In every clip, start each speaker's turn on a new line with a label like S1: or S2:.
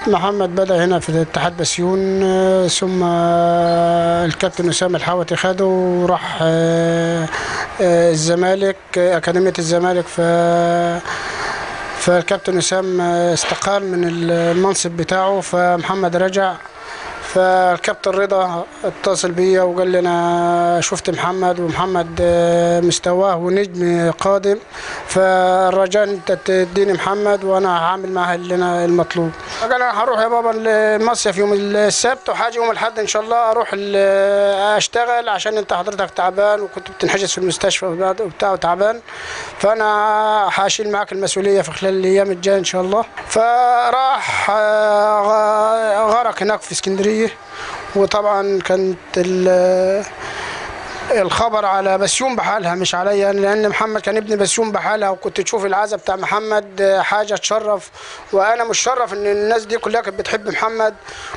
S1: محمد بدأ هنا في اتحاد بسيون آه، ثم آه، الكابتن أسامة الحوتي خده وراح آه، آه، الزمالك آه، أكاديمية الزمالك ف فالكابتن أسام آه، استقال من المنصب بتاعه فمحمد رجع فالكابتن رضا اتصل بيا وقال لي انا شفت محمد ومحمد آه، مستواه ونجم قادم فالرجاء انت تديني محمد وانا هعمل معاه اللي انا المطلوب قال انا هروح يا بابا المصيف يوم السبت وحاجه يوم الاحد ان شاء الله اروح ال- اشتغل عشان انت حضرتك تعبان وكنت بتنحجز في المستشفى وبتاع وتعبان فانا هشيل معاك المسؤوليه في خلال الايام الجايه ان شاء الله فراح آه، غ- غرق هناك في اسكندريه وطبعا كانت ال- الخبر على بسيوم بحالها مش عليا لان محمد كان ابن بسيوم بحالها وكنت تشوف العزا بتاع محمد آه، حاجه تشرف وانا مشرف ان الناس دي كلها كانت بتحب محمد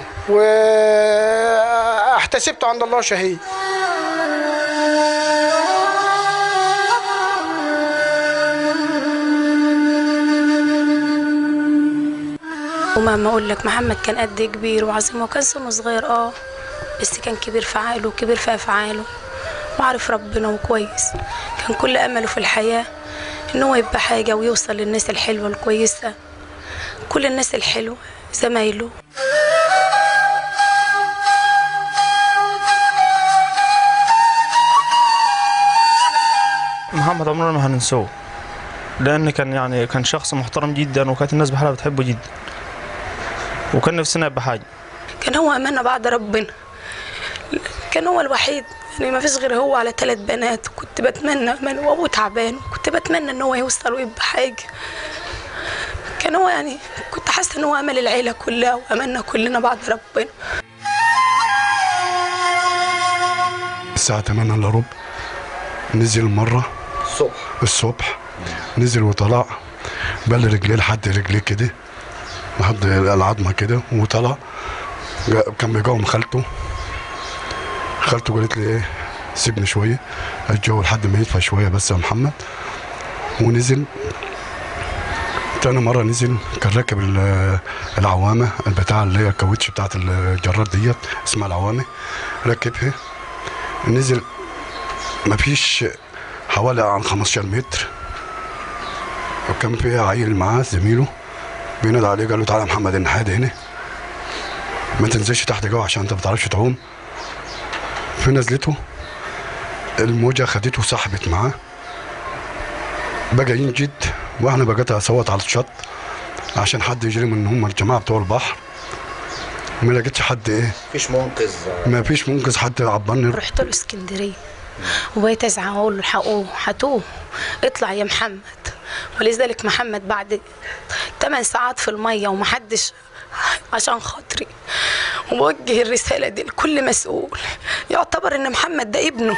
S1: واحتسبته عند الله شهيد
S2: ومهما اقول لك محمد كان قد كبير وعظيم وكان سنه صغير اه بس كان كبير في عقله وكبير في افعاله وعارف ربنا وكويس كان كل امله في الحياه ان هو يبقى حاجه ويوصل للناس الحلوه الكويسه كل الناس الحلوه زمايله
S3: محمد عمرنا ما هننسوه لان كان يعني كان شخص محترم جدا وكانت الناس بحالها بتحبه جدا وكان نفسنا يبقى حاجه
S2: كان هو امانه بعد ربنا كان هو الوحيد يعني ما فيش غير هو على ثلاث بنات كنت بتمنى من وابوه تعبان كنت بتمنى ان هو يوصل ويبقى حاجه كان هو يعني كنت حاسه ان هو امل العيله كلها واملنا كلنا بعد ربنا
S4: الساعة 8 الا ربع نزل مرة
S5: الصبح
S4: الصبح نزل وطلع بل رجليه لحد رجليه كده لحد العظمة كده وطلع جا- كان بيجاوم خالته خالته قالت لي ايه سيبني شوية الجو لحد ما يدفى شوية بس يا محمد ونزل تاني مرة نزل كان راكب ال- العوامة البتاع اللي هي الكاوتش بتاعت الجرار ديت اسمها العوامة ركبها نزل مفيش حوالي عن 15 متر وكان في عيل معاه زميله بينادى عليه قال له تعالى يا محمد النحاد هنا ما تنزلش تحت جوه عشان انت ما بتعرفش تعوم في نزلته الموجه خدته وسحبت معاه بقى ينجد واحنا بقيت اصوت على الشط عشان حد يجري من هم الجماعه بتوع البحر ما لقيتش حد ايه
S5: مفيش منقذ
S4: ما فيش منقذ حد عبرني
S2: رحت له اسكندريه وبقيت ازعق اقول له الحقوه هاتوه اطلع يا محمد ولذلك محمد بعد 8 ساعات في الميه ومحدش عشان خاطري وبوجه الرساله دي لكل مسؤول يعتبر ان محمد ده ابنه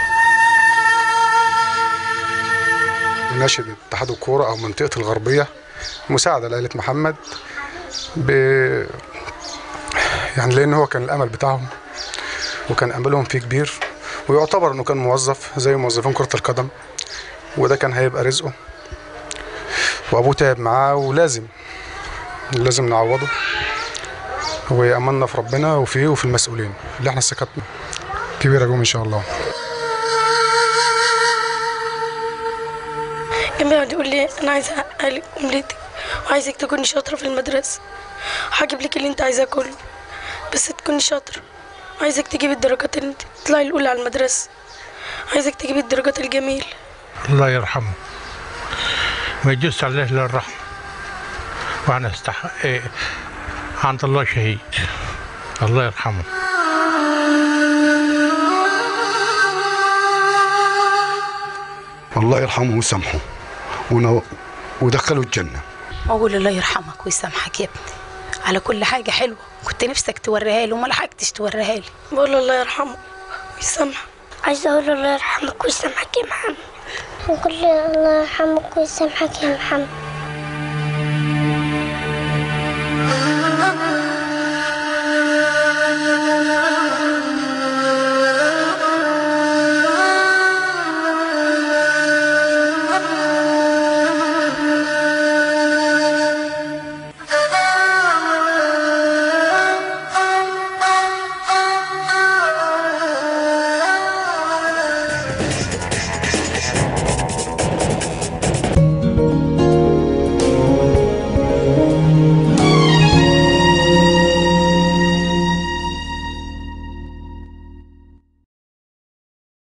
S6: ناشد اتحاد الكورة أو منطقة الغربية مساعدة لعائلة محمد ب يعني لأن هو كان الأمل بتاعهم وكان أملهم فيه كبير ويعتبر إنه كان موظف زي موظفين كرة القدم وده كان هيبقى رزقه وأبوه تعب معاه ولازم لازم نعوضه وأملنا في ربنا وفيه وفي المسؤولين اللي احنا سكتنا كبيرة جم إن شاء الله
S7: كان بيقعد يقول لي انا عايز احقق لك امنيتك وعايزك تكوني شاطره في المدرسه هجيب لك اللي انت عايزاه كله بس تكوني شاطره عايزك تجيبي الدرجات اللي انت تطلعي الاولى على المدرسه عايزك تجيبي الدرجات الجميله
S8: الله يرحمه ما يجوز عليه الا الرحمه وانا استحق إيه عند الله شهيد الله يرحمه
S4: الله يرحمه ويسامحه ون- ودخله الجنه
S2: اقول الله يرحمك ويسامحك يا ابني على كل حاجه حلوه كنت نفسك توريها لي وما لحقتش توريها لي
S7: بقول له الله يرحمه ويسامحه
S9: عايزة أقول له الله يرحمك ويسامحك يا محمد وقول له الله يرحمك ويسامحك يا محمد